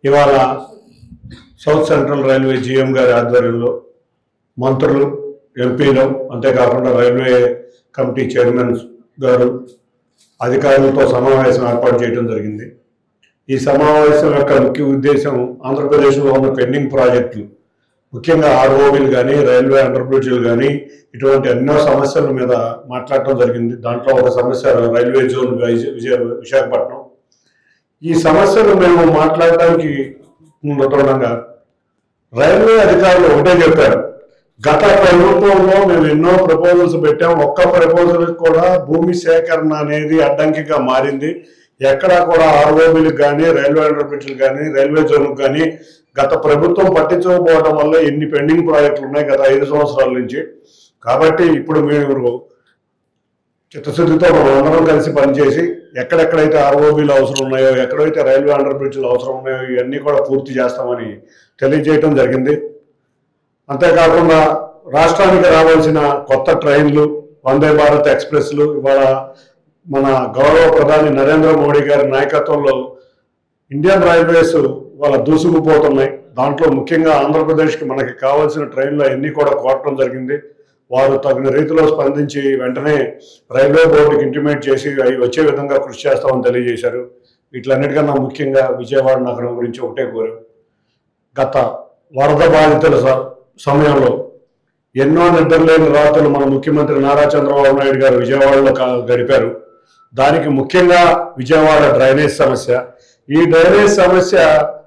ఇవాళ south central railway GM గారి ఆధ్వర్యంలో మంత్రులు ఎంపీలు అంతేకాకుండా రైల్వే కమిటీ చైర్మన్ గారు అధికారులతో సమావేశం ఏర్పాటు చేయడం జరిగింది ఈ సమావేశం యొక్క ముఖ్య ఉద్దేశం ఆంధ్రప్రదేశ్లో ఉన్న పెండింగ్ ప్రాజెక్టులు ముఖ్యంగా ఆర్ఓబీలు కానీ రైల్వే అండర్ బ్రిడ్జ్లు కానీ ఇటువంటి ఎన్నో సమస్యల మీద మాట్లాడటం జరిగింది దాంట్లో ఒక సమస్య రైల్వే జోన్ విజయ విజయ- విశాఖపట్నం ఈ సమస్యలు మేము మాట్లాడటానికి ఉండటంగా రైల్వే అధికారులు ఒకటే చెప్పారు గత ప్రభుత్వంలో మేము ఎన్నో ప్రపోజల్స్ పెట్టాం ఒక్క ప్రపోజల్ కూడా భూమి సేకరణ అనేది అడ్డంకిగా మారింది ఎక్కడా కూడా ఆర్ఓబీలకు కానీ రైల్వే అండర్ బ్రిడ్జ్లు కానీ రైల్వే జోన్లకు కానీ గత ప్రభుత్వం పట్టించకపోవడం వల్ల ఎన్ని పెండింగ్ ప్రాజెక్టులు ఉన్నాయి గత ఐదు సంవత్సరాల నుంచి కాబట్టి ఇప్పుడు మీరు చిత్తశుద్ధితో మనం అందరం కలిసి పనిచేసి ఎక్కడెక్కడైతే ఆర్ఓబీలు అవసరం ఉన్నాయో ఎక్కడైతే రైల్వే అండర్ బ్రిడ్జ్లు అవసరం ఉన్నాయో ఇవన్నీ కూడా పూర్తి చేస్తామని తెలియజేయటం జరిగింది అంతేకాకుండా రాష్ట్రానికి రావాల్సిన కొత్త ట్రైన్లు వందే భారత్ ఎక్స్ప్రెస్లు ఇవాళ మన గౌరవ ప్రధాని నరేంద్ర మోడీ గారి నాయకత్వంలో ఇండియన్ రైల్వేస్ వాళ్ళ దూసుకుపోతున్నాయి దాంట్లో ముఖ్యంగా ఆంధ్రప్రదేశ్కి మనకి కావాల్సిన ట్రైన్లు అన్నీ కూడా కోరటం జరిగింది వారు తగిన రీతిలో స్పందించి వెంటనే రైల్వే బోర్డుకి ఇంటిమేట్ చేసి అవి వచ్చే విధంగా కృషి చేస్తామని తెలియజేశారు వీటిలన్నిటికన్నా ముఖ్యంగా విజయవాడ నగరం గురించి ఒకటే కోరారు గత వరద బాధితుల స- సమయంలో ఎన్నో నిద్రలేని రాత్రులు మన ముఖ్యమంత్రి నారా చంద్రబాబు నాయుడు గారు విజయవాడలో కా- గడిపారు దానికి ముఖ్యంగా విజయవాడ డ్రైనేజ్ సమస్య ఈ డ్రైనేజ్ సమస్య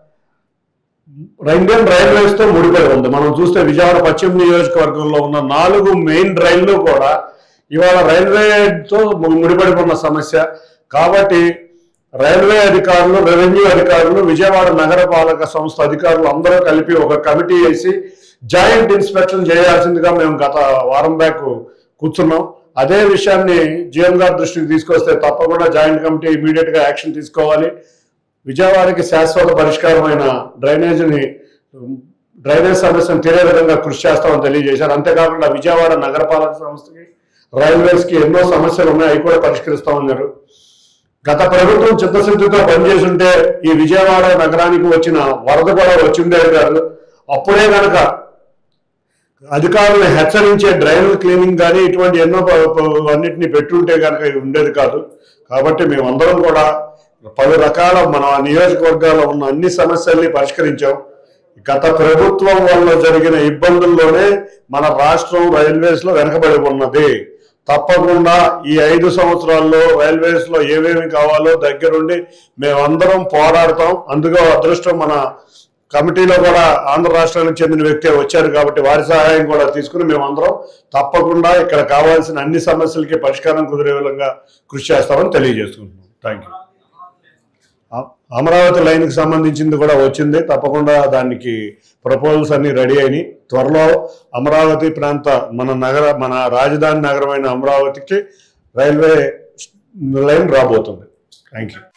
ఇండియన్ రైల్వేస్ తో ముడిపడి ఉంది మనం చూస్తే విజయవాడ పశ్చిమ నియోజకవర్గంలో ఉన్న నాలుగు మెయిన్ రైళ్లు కూడా ఇవాళ రైల్వేతో ముడిపడి ఉన్న సమస్య కాబట్టి రైల్వే అధికారులు రెవెన్యూ అధికారులు విజయవాడ నగరపాలక సంస్థ అధికారులు అందరూ కలిపి ఒక కమిటీ వేసి జాయింట్ ఇన్స్పెక్షన్ చేయాల్సిందిగా మేము గత వారం బ్యాక్ కూర్చున్నాం అదే విషయాన్ని జిఎం గారి దృష్టికి తీసుకొస్తే తప్పకుండా జాయింట్ కమిటీ ఇమీడియట్ గా యాక్షన్ తీసుకోవాలి విజయవాడకి శాశ్వత పరిష్కారమైన డ్రైనేజీని డ్రైనేజ్ సమస్యను తీరే విధంగా కృషి చేస్తామని తెలియజేశారు అంతేకాకుండా విజయవాడ నగరపాలక సంస్థకి రైల్వేస్ కి ఎన్నో సమస్యలు ఉన్నాయి అవి కూడా పరిష్కరిస్తామన్నారు గత ప్రభుత్వం చిత్తశుద్ధితో పనిచేస్తుంటే ఈ విజయవాడ నగరానికి వచ్చిన వరద కూడా వచ్చి ఉండేది కాదు అప్పుడే గనక అధికారులను హెచ్చరించే డ్రైన్ క్లీనింగ్ కానీ ఇటువంటి ఎన్నో ప- ప- అన్నిటిని పెట్టుంటే కనుక ఇది ఉండేది కాదు కాబట్టి మేమందరం కూడా పలు రకాల మన నియోజకవర్గాల్లో ఉన్న అన్ని సమస్యల్ని పరిష్కరించాం గత ప్రభుత్వం వల్ల జరిగిన ఇబ్బందుల్లోనే మన రాష్ట్రం రైల్వేస్ లో వెనకబడి ఉన్నది తప్పకుండా ఈ ఐదు సంవత్సరాల్లో రైల్వేస్ లో ఏమేమి కావాలో దగ్గరుండి మేమందరం పోరాడతాం అందులో అదృష్టం మన కమిటీలో కూడా ఆంధ్ర రాష్ట్రానికి చెందిన వ్యక్తి వచ్చారు కాబట్టి వారి సహాయం కూడా తీసుకుని మేమందరం తప్పకుండా ఇక్కడ కావాల్సిన అన్ని సమస్యలకి పరిష్కారం కుదిరే విధంగా కృషి చేస్తామని తెలియజేసుకుంటున్నాం థ్యాంక్ యూ అ- అమరావతి లైన్కి సంబంధించింది కూడా వచ్చింది తప్పకుండా దానికి ప్రపోజల్స్ అన్ని రెడీ అయినాయి త్వరలో అమరావతి ప్రాంత మన నగర మన రాజధాని నగరమైన అమరావతికి రైల్వే లైన్ రాబోతుంది థ్యాంక్ యూ